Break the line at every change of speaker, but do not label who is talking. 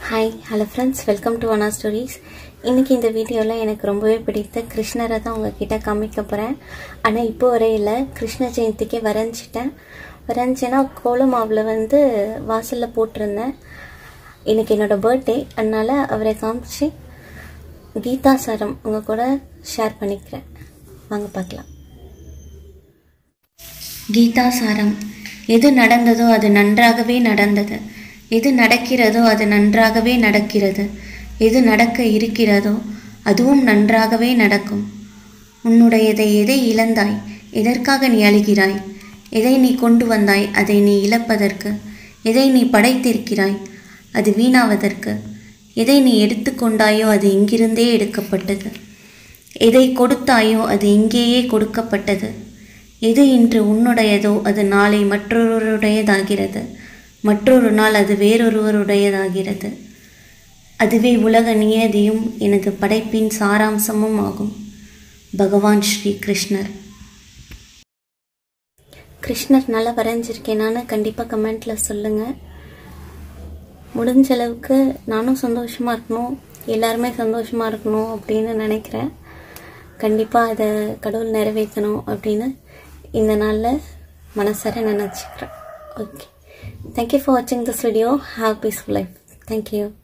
hi hello friends welcome to Ana stories இன்றைக்கி இந்த வீடியோவில் எனக்கு ரொம்பவே பிடித்த கிருஷ்ணரை தான் உங்ககிட்ட காமிக்க போகிறேன் ஆனால் இப்போ வரையில் கிருஷ்ண ஜெயந்திக்கு வரைஞ்சிட்டேன் வரைஞ்சேன்னா கோலமாவில் வந்து வாசலில் போட்டிருந்தேன் இன்றைக்கி என்னோடய பர்த்டே அதனால் அவரை காமிச்சு கீதா சாரம் உங்கள் கூட ஷேர் பண்ணிக்கிறேன் வாங்க பார்க்கலாம் கீதா சாரம் எது நடந்ததோ அது நன்றாகவே நடந்தது எது நடக்கிறதோ அது நன்றாகவே நடக்கிறது எது நடக்க இருக்கிறதோ அதுவும் நன்றாகவே நடக்கும் உன்னுடையதை எதை இழந்தாய் எதற்காக நீ அழுகிறாய் எதை நீ கொண்டு வந்தாய் அதை நீ இழப்பதற்கு எதை நீ படைத்திருக்கிறாய் அது வீணாவதற்கு எதை நீ எடுத்துக்கொண்டாயோ அது இங்கிருந்தே எடுக்கப்பட்டது எதை கொடுத்தாயோ அது இங்கேயே கொடுக்கப்பட்டது எது இன்று உன்னுடையதோ அது நாளை மற்றொருவருடையதாகிறது மற்றொரு நாள் அது வேறொருவருடையதாகிறது அதுவே உலக நியதியும் எனது படைப்பின் சாராம்சமும் ஆகும் பகவான் ஸ்ரீ கிருஷ்ணர் கிருஷ்ணர் நல்லா வரைஞ்சிருக்கேனான்னு கண்டிப்பாக கமெண்ட்டில் சொல்லுங்கள் முடிஞ்ச அளவுக்கு நானும் சந்தோஷமாக இருக்கணும் எல்லாருமே சந்தோஷமாக இருக்கணும் அப்படின்னு நினைக்கிறேன் கண்டிப்பாக அதை கடவுள் நிறைவேற்றணும் அப்படின்னு இந்த நாளில் மனசார நினச்சிக்கிறேன் ஓகே தேங்க்யூ ஃபார் வாட்சிங் this video have peaceful life thank you